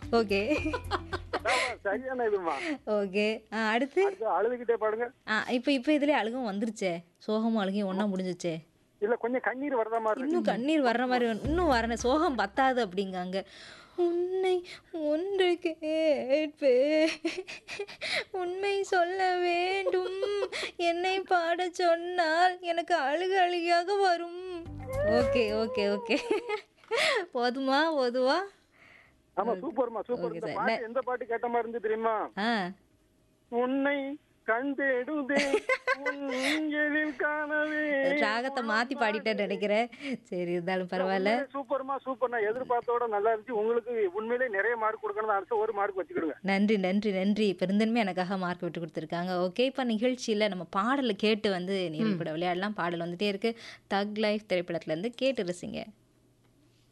Okay ஆமா, சரியான இதுமா ஓகே ஆ அடுத்து அடுத்து அழுதுகிட்டே பாடுங்க ஆ இப்போ இப்போ இதுலேயே அழுகும் வந்துருச்சே சோகமும் அழுகையும் ஒன்றா முடிஞ்சிச்சே இல்ல கொஞ்சம் கண்ணீர் வரதா மாதிரி இருக்கு இன்னும் கண்ணீர் வர்ற மாதிரி வந்து- இன்னும் வரணும் சோகம் பத்தாது அப்படிங்காங்க உன்னை ஒன்று கேட்பே உண்மை சொல்ல வேண்டும் என்னை பாட சொன்னால் எனக்கு அழுக அழுகையாக வரும் ஓகே ஓகே ஓகே போதுமா போதுவா ஆமா சூப்பர்மா சூப்பர் Okay, இந்த sir. பாட்டு எந்த பாட்டு கேட்ட மாதிரி இருந்து தெரியுமா ஆ உன்னை கண்டெடுதே உன் எழில் காணவே ராகத்தை மாற்றி பாடிட்டேன்னு நினைக்கிறேன் சரி இருந்தாலும் பரவாயில்ல உண்மையிலே சூப்பர்மா சூப்பர் நான் எதிர்பார்த்தோட நல்லா இருந்துச்சு உங்களுக்கு உண்மையிலே நிறைய மார்க் கொடுக்கணும் அடுத்த ஒரு மார்க் வச்சுக்கிடுங்க நன்றி நன்றி நன்றி பெருந்தன்மை எனக்காக மார்க் விட்டு கொடுத்துருக்காங்க ஓகே இப்போ நிகழ்ச்சியில் நம்ம பாடலை கேட்டு வந்து நீங்க கூட விளையாடலாம் பாடல் வந்துட்டே இருக்கு தக் லைஃப் திரைப்படத்துலேருந்து கேட்டு ரசிங்க